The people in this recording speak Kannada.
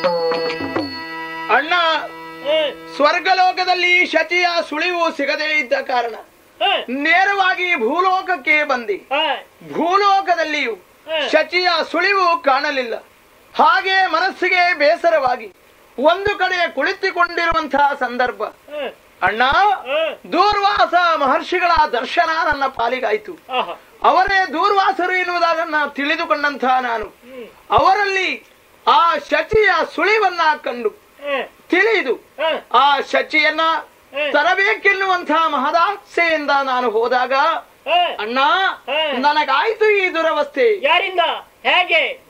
ಅಣ್ಣ ಸ್ವರ್ಗಲೋಕದಲ್ಲಿ ಶಚಿಯ ಸುಳಿವು ಸಿಗದೇ ಇದ್ದ ಕಾರಣ ನೇರವಾಗಿ ಭೂಲೋಕಕ್ಕೆ ಬಂದಿ ಭೂಲೋಕದಲ್ಲಿಯೂ ಶಚಿಯ ಸುಳಿವು ಕಾಣಲಿಲ್ಲ ಹಾಗೆ ಮನಸ್ಸಿಗೆ ಬೇಸರವಾಗಿ ಒಂದು ಕಡೆ ಕುಳಿತುಕೊಂಡಿರುವಂತಹ ಸಂದರ್ಭ ಅಣ್ಣ ದೂರ್ವಾಸ ಮಹರ್ಷಿಗಳ ದರ್ಶನ ನನ್ನ ಪಾಲಿಗಾಯ್ತು ಅವರೇ ದೂರ್ವಾಸರು ಎನ್ನುವುದನ್ನ ತಿಳಿದುಕೊಂಡಂತಹ ನಾನು ಅವರಲ್ಲಿ ಆ ಶಚಿಯ ಸುಳಿವನ್ನ ಕಂಡು ತಿಳಿದು ಆ ಶಚಿಯನ್ನ ತರಬೇಕೆನ್ನುವಂತಹ ಮಹದಾಸೆಯಿಂದ ನಾನು ಹೋದಾಗ ಅಣ್ಣ ನನಗಾಯ್ತು ಈ ದುರವಸ್ಥೆ ಯಾರಿಂದ ಹೇಗೆ